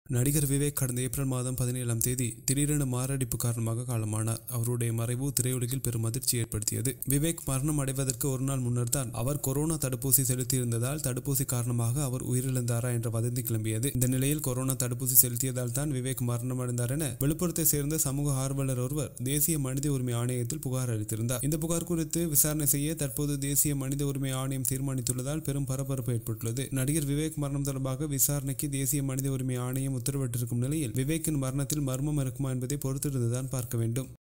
நடிகர் விவேக் கடந்த ஏப்ரல் மாதம் பதினேழாம் தேதி திடீரென மாரடைப்பு காரணமாக காலமானார் அவருடைய மறைவு திரையுலகில் பெரும் அதிர்ச்சி ஏற்படுத்தியது விவேக் மரணம் அடைவதற்கு ஒரு நாள் முன்னர் தான் அவர் கொரோனா தடுப்பூசி செலுத்தியிருந்ததால் தடுப்பூசி காரணமாக அவர் உயிரிழந்தாரா என்ற வதந்தி கிளம்பியது இந்த நிலையில் கொரோனா தடுப்பூசி செலுத்தியதால் தான் விவேக் மரணம் அடைந்தார் என விழுப்புரத்தை சேர்ந்த சமூக ஆர்வலர் ஒருவர் தேசிய மனித உரிமை ஆணையத்தில் புகார் அளித்திருந்தார் இந்த புகார் குறித்து விசாரணை செய்ய தற்போது தேசிய மனித உரிமை ஆணையம் தீர்மானித்துள்ளதால் பெரும் பரபரப்பு ஏற்பட்டுள்ளது நடிகர் விவேக் மரணம் தொடர்பாக விசாரணைக்கு தேசிய மனித உரிமை ஆணையம் உத்தரவிட்டிருக்கும் நிலையில் விவேக்கின் மரணத்தில் மர்மம் இருக்குமா என்பதை பொறுத்திருந்துதான் பார்க்க வேண்டும்